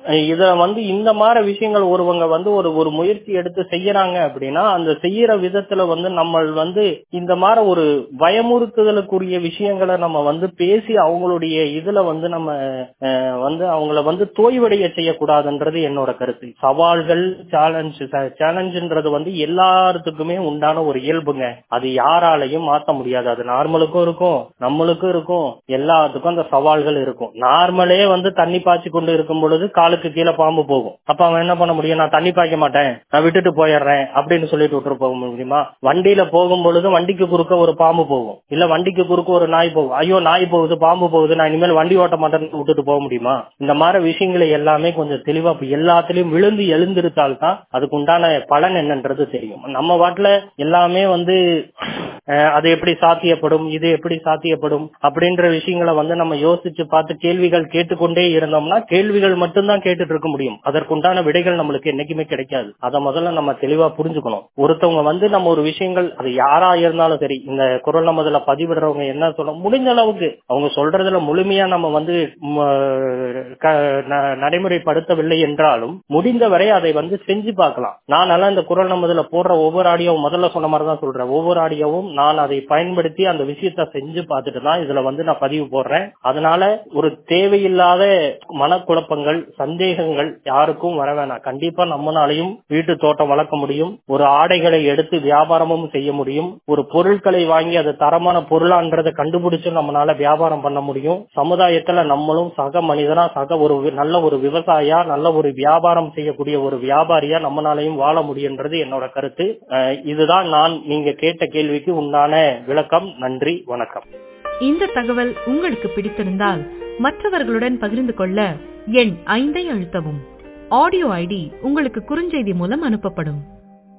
அஹ் இதுல வந்து இந்த மாதிரி விஷயங்கள் ஒருவங்க வந்து ஒரு ஒரு முயற்சி எடுத்து செய்யறாங்க அப்படின்னா அந்த செய்யற விதத்துல வந்து நம்ம வந்து இந்த மாதிரி ஒரு பயமுறுத்துதலுக்குரிய விஷயங்களை நம்ம வந்து பேசி அவங்களுடைய இதுல வந்து நம்ம அஹ், வந்து அவங்கள வந்து தோய்வடைய செய்யக்கூடாதுன்றது என்னோட கருத்து சவால்கள் சேலஞ்ச் சேலஞ்சுன்றது வந்து எல்லாத்துக்குமே உண்டான ஒரு இயல்புங்க அது யாராலையும் மாத்த முடியாது அது நார்மலுக்கும் இருக்கும் நம்மளுக்கும் இருக்கும் எல்லாத்துக்கும் அந்த சவால்கள் இருக்கும் நார்மலே வந்து தண்ணி பாய்ச்சி கொண்டு இருக்கும் பொழுது காலுக்கு கீழே பாம்பு போகும் அப்ப அவன் என்ன பண்ண முடியும் நான் தண்ணி பாய்க்க மாட்டேன் நான் விட்டுட்டு போயிடுறேன் அப்படின்னு சொல்லிட்டு விட்டுட்டு போக முடியுமா வண்டியில போகும் பொழுது வண்டிக்கு குறுக்க ஒரு பாம்பு போகும் இல்ல வண்டிக்கு குறுக்க ஒரு நாய் போகும் ஐயோ நாய் போகுது பாம்பு போகுது நான் இனிமேல் வண்டி ஓட்ட மாட்டேன்னு விட்டுட்டு போக முடியுமா இந்த மாதிரி விஷயங்களை எல்லாமே கொஞ்சம் தெளிவா இப்ப எல்லாத்துலயும் விழுந்து எழுந்திருத்தால் தான் அதுக்கு உண்டான பலன் என்னன்றது தெரியும் நம்ம வாட்டுல எல்லாமே வந்து அஹ், அது எப்படி சாத்தியப்படும் இது எப்படி சாத்தியப்படும் அப்படின்ற விஷயங்களை வந்து நம்ம யோசிச்சு பார்த்து கேள்விகள் கேட்டுக்கொண்டே இருந்தோம்னா கேள்விகள் மட்டும்தான் கேட்டுட்டு இருக்க முடியும் அதற்குண்டான விடைகள் நம்மளுக்கு என்னைக்குமே கிடைக்காது அதை முதல்ல நம்ம தெளிவா புரிஞ்சுக்கணும் ஒருத்தவங்க வந்து நம்ம ஒரு விஷயங்கள் அது யாரா இருந்தாலும் சரி இந்த குரல் நமதுல பதிவிடுறவங்க என்ன சொல்ல முடிஞ்ச அளவுக்கு அவங்க சொல்றதுல முழுமையா நம்ம வந்து ம, க- ந- நடைமுறைப்படுத்தவில்லை என்றாலும் முடிந்தவரை அதை வந்து செஞ்சு பார்க்கலாம் நான் எல்லாம் இந்த குரல் நமதுல போடுற ஒவ்வொரு ஆடியோவும் முதல்ல சொன்ன மாதிரி தான் சொல்றேன் ஒவ்வொரு ஆடியோவும் நான் அதை பயன்படுத்தி அந்த விஷயத்த செஞ்சு பார்த்துட்டு தான் இதுல வந்து நான் பதிவு போடுறேன் அதனால ஒரு தேவையில்லாத மனக்குழப்பங்கள் சந்தேகங்கள் யாருக்கும் வர வேணாம் கண்டிப்பா நம்மளாலையும் வீட்டு தோட்டம் வளர்க்க முடியும் ஒரு ஆடைகளை எடுத்து வியாபாரமும் செய்ய முடியும் ஒரு பொருட்களை வாங்கி அது தரமான பொருளான்றதை கண்டுபிடிச்சு நம்மளால வியாபாரம் பண்ண முடியும் சமுதாயத்துல நம்மளும் சக மனிதனா சக ஒரு வி- நல்ல ஒரு விவசாயியா நல்ல ஒரு வியாபாரம் செய்யக்கூடிய ஒரு வியாபாரியா நம்மளாலையும் வாழ முடியுன்றது என்னோட கருத்து அஹ் இதுதான் நான் நீங்க கேட்ட கேள்விக்கு உண்டான விளக்கம் நன்றி வணக்கம் இந்த தகவல் உங்களுக்கு பிடித்திருந்தால் மற்றவர்களுடன் பகிர்ந்து கொள்ள எண் ஐந்தை அழுத்தவும் ஆடியோ ஐடி உங்களுக்கு குறுஞ்செய்தி மூலம் அனுப்பப்படும்